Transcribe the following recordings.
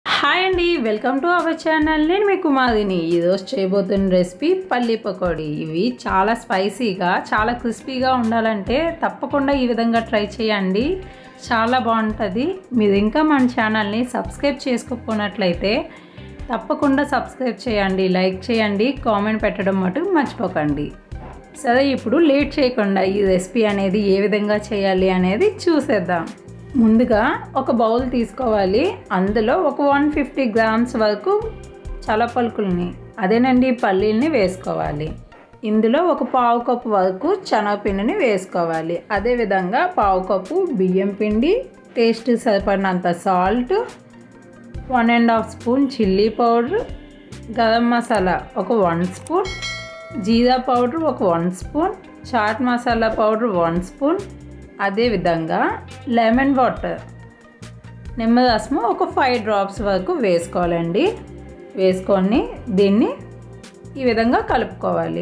hi అండి welcome to our channel నేను మీ కుమారిని ఈరోజు చేయబోతున్న రెసిపీ పల్లి పకోడీ ఇవి చాలా స్పైసీగా చాలా క్రిస్పీగా ఉండాలంటే తప్పకుండా ఈ విధంగా ట్రై చేయండి చాలా బాగుంటుంది మీరు ఇంకా మన ఛానల్ని సబ్స్క్రైబ్ చేసుకోకపోయినట్లయితే తప్పకుండా సబ్స్క్రైబ్ చేయండి లైక్ చేయండి కామెంట్ పెట్టడం మటుకు మర్చిపోకండి సరే ఇప్పుడు లేట్ చేయకుండా ఈ రెసిపీ అనేది ఏ విధంగా చేయాలి అనేది చూసేద్దాం ముందుగా ఒక బౌల్ తీసుకోవాలి అందులో ఒక వన్ ఫిఫ్టీ గ్రామ్స్ వరకు చలపలుకుల్ని అదేనండి పల్లీల్ని వేసుకోవాలి ఇందులో ఒక పావు కప్పు వరకు శనగపిండిని వేసుకోవాలి అదేవిధంగా పావు కప్పు బియ్యం పిండి టేస్ట్ సరిపడినంత salt one and half spoon chilli powder garam masala ఒక వన్ స్పూన్ జీరా పౌడర్ ఒక one spoon chaat masala powder one spoon అదేవిధంగా లెమన్ వాటర్ నిమ్మరసము ఒక ఫైవ్ డ్రాప్స్ వరకు వేసుకోవాలండి వేసుకొని దీన్ని ఈ విధంగా కలుపుకోవాలి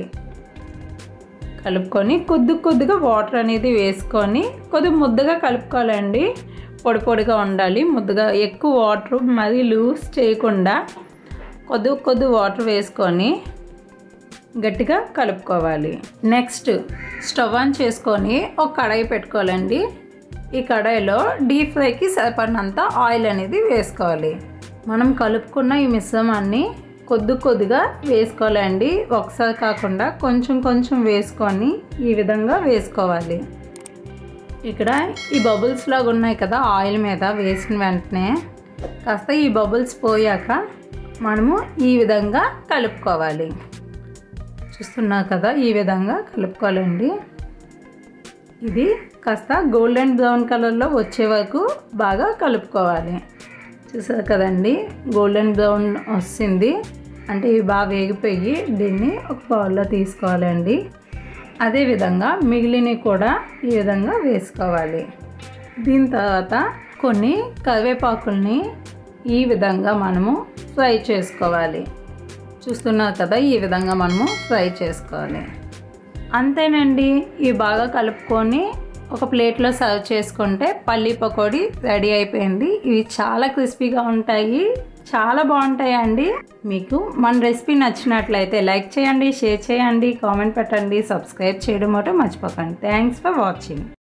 కలుపుకొని కొద్ది కొద్దిగా వాటర్ అనేది వేసుకొని కొద్ది ముద్దగా కలుపుకోవాలండి పొడి పొడిగా ఉండాలి ముద్దగా ఎక్కువ వాటర్ మరీ లూజ్ చేయకుండా కొద్ది కొద్ది వాటర్ వేసుకొని గట్టిగా కలుపుకోవాలి నెక్స్ట్ స్టవ్ ఆన్ చేసుకొని ఒక కడాయి పెట్టుకోవాలండి ఈ కడాయిలో డీప్ ఫ్రైకి సరిపడినంత ఆయిల్ అనేది వేసుకోవాలి మనం కలుపుకున్న ఈ మిశ్రమాన్ని కొద్ది కొద్దిగా వేసుకోవాలండి ఒకసారి కాకుండా కొంచెం కొంచెం వేసుకొని ఈ విధంగా వేసుకోవాలి ఇక్కడ ఈ బబుల్స్ లాగా ఉన్నాయి కదా ఆయిల్ మీద వేసిన వెంటనే కాస్త ఈ బబుల్స్ పోయాక మనము ఈ విధంగా కలుపుకోవాలి చూస్తున్నారు కదా ఈ విధంగా కలుపుకోవాలండి ఇది కాస్త గోల్డెన్ బ్రౌన్ కలర్లో వచ్చే వరకు బాగా కలుపుకోవాలి చూసారు కదండి గోల్డెన్ బ్రౌన్ వస్తుంది అంటే ఇవి బాగా వేగిపోయి దీన్ని ఒక బౌల్లో తీసుకోవాలండి అదేవిధంగా మిగిలినవి కూడా ఈ విధంగా వేసుకోవాలి దీని తర్వాత కొన్ని కరివేపాకుల్ని ఈ విధంగా మనము ఫ్రై చేసుకోవాలి చూస్తున్నారు కదా ఈ విధంగా మనము ఫ్రై చేసుకోవాలి అంతేనండి ఇవి బాగా కలుపుకొని ఒక ప్లేట్లో సర్వ్ చేసుకుంటే పల్లీ పకోడీ రెడీ అయిపోయింది ఇవి చాలా క్రిస్పీగా ఉంటాయి చాలా బాగుంటాయి అండి మీకు మన రెసిపీ నచ్చినట్లయితే లైక్ చేయండి షేర్ చేయండి కామెంట్ పెట్టండి సబ్స్క్రైబ్ చేయడం ఒకటి మర్చిపోకండి థ్యాంక్స్ ఫర్ వాచింగ్